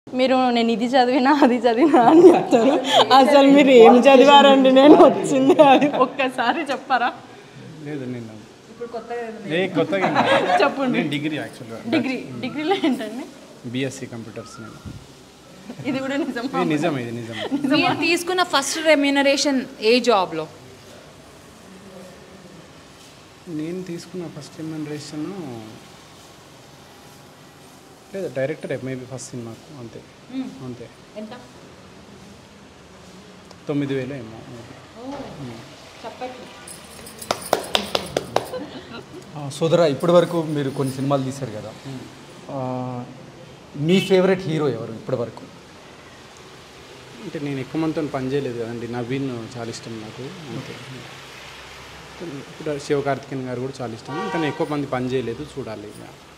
మీరు నేను ఇది చదివినా అది చదివినా అని చెప్తారు అసలు మీరు ఏం చదివారండి నేను వచ్చింది అది ఒక్కసారి చెప్పారా లేదు నేను ఏ కొత్తగా ఏం కాదు. చెప్పండి. నేను డిగ్రీ యాక్చువల్గా డిగ్రీ డిగ్రీలో ఏంటండి బీఎస్సీ కంప్యూటర్స్ నేను ఇది కూడా నిజం ఇది నిజం ఇది నిజం మీరు తీసుకున్న ఫస్ట్ రెమ్యూనరేషన్ ఏ జాబ్లో నేను తీసుకున్న ఫస్ట్ రెమ్యూనరేషన్ లేదు డైరెక్టర్ మేబీ ఫస్ట్ సినిమాకు అంతే అంతే ఎంత తొమ్మిది వేలు ఏమో maybe. ఆ, సోదరా ఇప్పటి వరకు మీరు కొన్ని సినిమాలు తీశారు కదా ఆ, మీ ఫేవరెట్ హీరో ఎవరు ఇప్పటి వరకు అంటే నేను ఎక్కువ మందితో పని చేయలేదు కదండి నవీన్ చాలా ఇష్టం నాకు అంతే ఇప్పుడు శివకార్తికేయన్ గారు కూడా చాలా ఇష్టం ఇంకా నేను ఎక్కువ మంది పని చేయలేదు చూడాలి ఇక